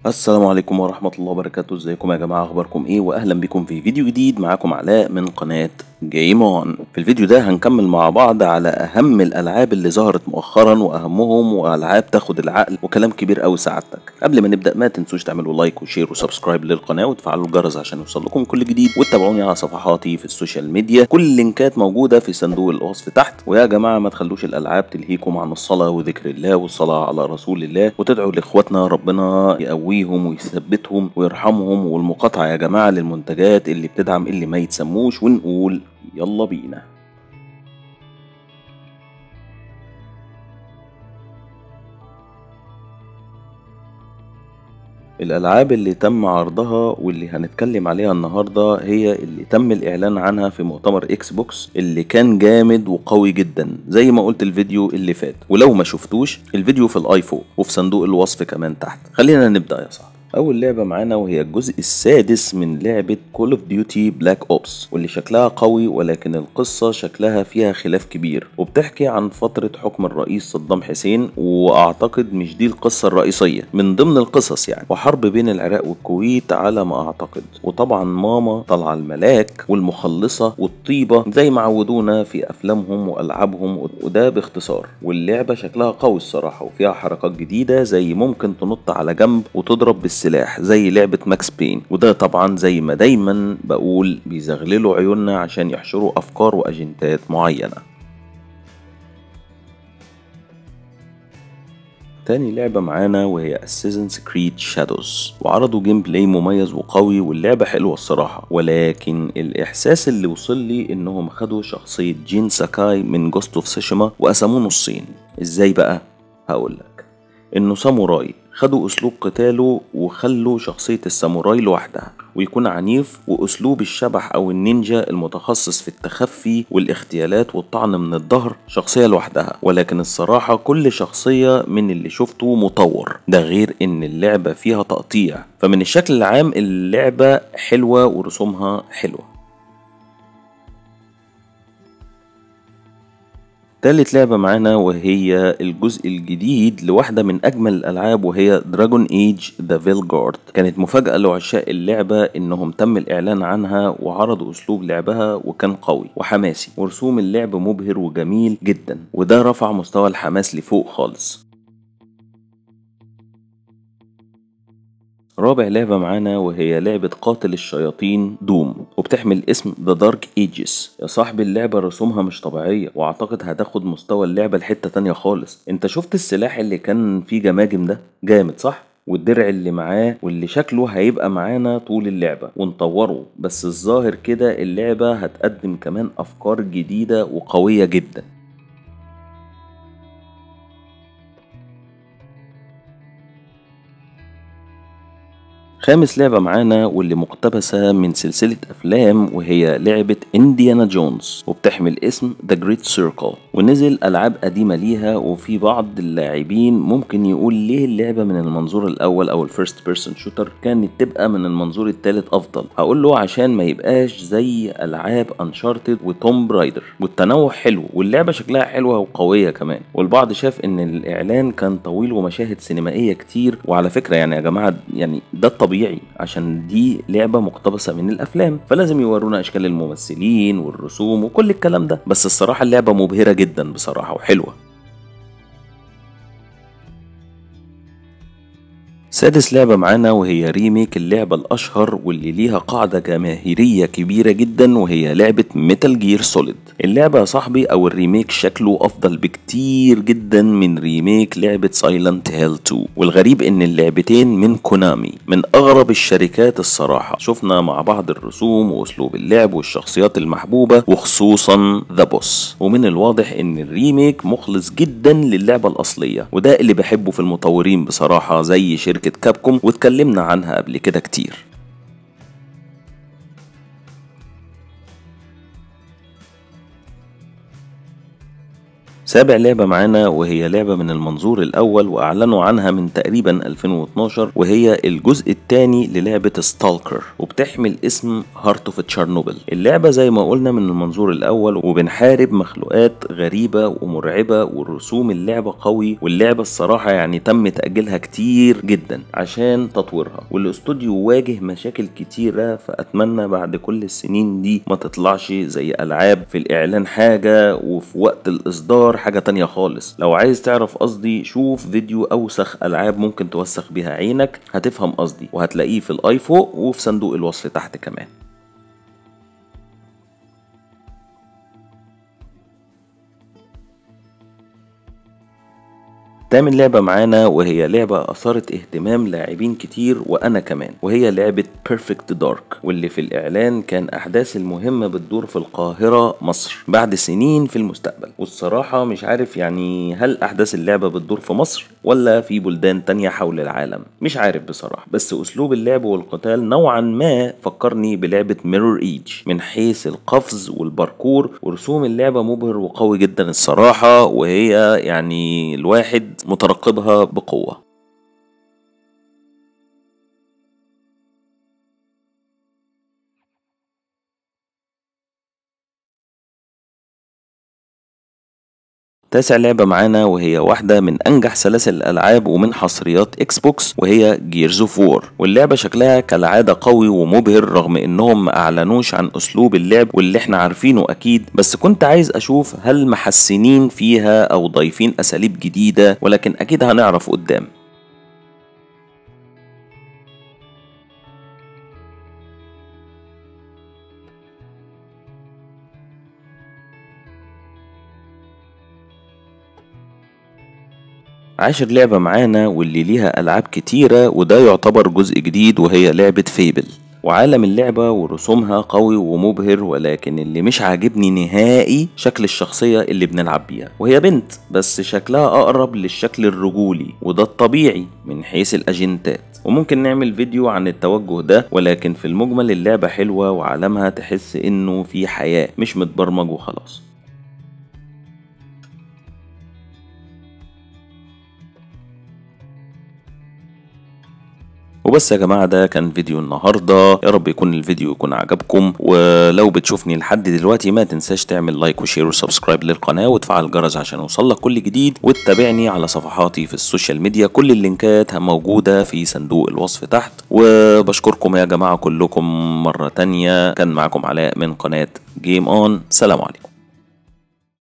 السلام عليكم ورحمة الله وبركاته ازيكم يا جماعة اخباركم ايه واهلا بكم في فيديو جديد معاكم علاء من قناة جيم اون في الفيديو ده هنكمل مع بعض على اهم الالعاب اللي ظهرت مؤخرا واهمهم والعاب تاخد العقل وكلام كبير قوي سعادتك قبل ما نبدا ما تنسوش تعملوا لايك وشير وسبسكرايب للقناه وتفعلوا الجرس عشان يوصل لكم كل جديد وتتابعوني على صفحاتي في السوشيال ميديا كل اللينكات موجوده في صندوق الوصف تحت ويا جماعه ما تخلوش الالعاب تلهيكم عن الصلاه وذكر الله والصلاه على رسول الله وتدعوا لاخواتنا ربنا يقويهم ويثبتهم ويرحمهم والمقاطعه يا جماعه للمنتجات اللي بتدعم اللي ما يتسموش ونقول يلا بينا الألعاب اللي تم عرضها واللي هنتكلم عليها النهاردة هي اللي تم الإعلان عنها في مؤتمر إكس بوكس اللي كان جامد وقوي جدا زي ما قلت الفيديو اللي فات ولو ما شفتوش الفيديو في الآيفون وفي صندوق الوصف كمان تحت خلينا نبدأ يا صاحبي أول لعبة معانا وهي الجزء السادس من لعبة Call of Duty Black Ops واللي شكلها قوي ولكن القصة شكلها فيها خلاف كبير وبتحكي عن فترة حكم الرئيس صدام حسين وأعتقد مش دي القصة الرئيسية من ضمن القصص يعني وحرب بين العراق والكويت على ما أعتقد وطبعا ماما طالعة الملاك والمخلصة والطيبة زي ما عودونا في أفلامهم وألعابهم وده باختصار واللعبة شكلها قوي الصراحة وفيها حركات جديدة زي ممكن تنط على جنب وتضرب بالسلاح زي لعبة ماكس بين وده طبعا زي ما دايما بقول بيزغللوا عيوننا عشان يحشروا أفكار وأجندات معينة تاني لعبة معانا وهي Assassin's Creed Shadows وعرضوا جيم بلاي مميز وقوي واللعبة حلوة الصراحة ولكن الإحساس اللي وصل لي إنهم خدوا شخصية جين ساكاي من جوست اوف سيشيما وقسموه نصين إزاي بقى؟ هقولك إنه ساموراي خدوا أسلوب قتاله وخلوا شخصية الساموراي لوحدها ويكون عنيف وأسلوب الشبح أو النينجا المتخصص في التخفي والاغتيالات والطعن من الظهر شخصية لوحدها ولكن الصراحة كل شخصية من اللي شفته مطور ده غير إن اللعبة فيها تقطيع فمن الشكل العام اللعبة حلوة ورسومها حلوة تالت لعبة معانا وهي الجزء الجديد لواحدة من أجمل الألعاب وهي دراجون ايج ذا فيلجارد كانت مفاجأة لعشاق اللعبة إنهم تم الإعلان عنها وعرضوا أسلوب لعبها وكان قوي وحماسي ورسوم اللعب مبهر وجميل جدا وده رفع مستوى الحماس لفوق خالص رابع لعبة معانا وهي لعبة قاتل الشياطين دوم وبتحمل اسم The Dark Ages يا صاحبي اللعبة رسومها مش طبيعية واعتقد هتاخد مستوى اللعبة لحتة تانية خالص انت شفت السلاح اللي كان فيه جماجم ده جامد صح؟ والدرع اللي معاه واللي شكله هيبقى معانا طول اللعبة ونطوره بس الظاهر كده اللعبة هتقدم كمان أفكار جديدة وقوية جدا خامس لعبة معانا واللي مقتبسة من سلسلة أفلام وهي لعبة إنديانا جونز وبتحمل اسم The Great Circle ونزل ألعاب قديمة ليها وفي بعض اللاعبين ممكن يقول ليه اللعبة من المنظور الأول أو الفيرست بيرسون شوتر كانت تبقى من المنظور الثالث أفضل هقول له عشان ما يبقاش زي ألعاب أنشارتد وتوم برايدر والتنوع حلو واللعبة شكلها حلوة وقوية كمان والبعض شاف إن الإعلان كان طويل ومشاهد سينمائية كتير وعلى فكرة يعني يا جماعة يعني ده الطبيعي طبيعي عشان دي لعبة مقتبسة من الأفلام فلازم يورونا أشكال الممثلين والرسوم وكل الكلام ده بس الصراحة اللعبة مبهرة جدا بصراحة وحلوة سادس لعبة معانا وهي ريميك اللعبة الأشهر واللي ليها قاعدة جماهيرية كبيرة جدا وهي لعبة ميتال جير سوليد اللعبة يا صاحبي أو الريميك شكله أفضل بكتير جدا من ريميك لعبة سايلنت هيل 2 والغريب إن اللعبتين من كونامي من أغرب الشركات الصراحة شفنا مع بعض الرسوم وأسلوب اللعب والشخصيات المحبوبة وخصوصا ذا بوس ومن الواضح إن الريميك مخلص جدا للعبة الأصلية وده اللي بحبه في المطورين بصراحة زي شركة شركة كابكوم واتكلمنا عنها قبل كده كتير سابع لعبة معانا وهي لعبة من المنظور الأول وأعلنوا عنها من تقريبا 2012 وهي الجزء الثاني للعبة ستالكر وبتحمل اسم هارت اوف تشارنوبل اللعبة زي ما قلنا من المنظور الأول وبنحارب مخلوقات غريبة ومرعبة ورسوم اللعبة قوي واللعبة الصراحة يعني تم تأجيلها كتير جدا عشان تطويرها والاستوديو واجه مشاكل كتيرة فأتمنى بعد كل السنين دي ما تطلعش زي ألعاب في الإعلان حاجة وفي وقت الإصدار حاجة تانية خالص لو عايز تعرف قصدي شوف فيديو أوسخ ألعاب ممكن توسخ بيها عينك هتفهم قصدي وهتلاقيه في الآي فوق وفي صندوق الوصف تحت كمان تامن لعبة معانا وهي لعبة أثارت اهتمام لاعبين كتير وأنا كمان وهي لعبة Perfect Dark واللي في الإعلان كان أحداث المهمة بتدور في القاهرة مصر بعد سنين في المستقبل والصراحة مش عارف يعني هل أحداث اللعبة بتدور في مصر ولا في بلدان تانية حول العالم مش عارف بصراحة بس أسلوب اللعب والقتال نوعا ما فكرني بلعبة Mirror Edge من حيث القفز والباركور ورسوم اللعبة مبهر وقوي جدا الصراحة وهي يعني الواحد مترقبها بقوة تاسع لعبة معانا وهي واحدة من أنجح سلاسل الألعاب ومن حصريات إكس بوكس وهي جيرز اوف وور واللعبة شكلها كالعادة قوي ومبهر رغم إنهم ما أعلنوش عن أسلوب اللعب واللي إحنا عارفينه أكيد بس كنت عايز أشوف هل محسنين فيها أو ضايفين أساليب جديدة ولكن أكيد هنعرف قدام عاشر لعبة معانا واللي ليها ألعاب كتيرة وده يعتبر جزء جديد وهي لعبة فيبل وعالم اللعبة ورسومها قوي ومبهر ولكن اللي مش عاجبني نهائي شكل الشخصية اللي بنلعب بيها وهي بنت بس شكلها أقرب للشكل الرجولي وده الطبيعي من حيث الأجنتات وممكن نعمل فيديو عن التوجه ده ولكن في المجمل اللعبة حلوة وعالمها تحس إنه في حياة مش متبرمج وخلاص وبس يا جماعة ده كان فيديو النهاردة يا رب يكون الفيديو يكون عجبكم ولو بتشوفني لحد دلوقتي ما تنساش تعمل لايك وشير وسبسكرايب للقناة وتفعل الجرس عشان يوصلك كل جديد وتتابعني على صفحاتي في السوشيال ميديا كل اللينكات موجودة في صندوق الوصف تحت وبشكركم يا جماعة كلكم مرة تانية كان معكم علاء من قناة جيم اون سلام عليكم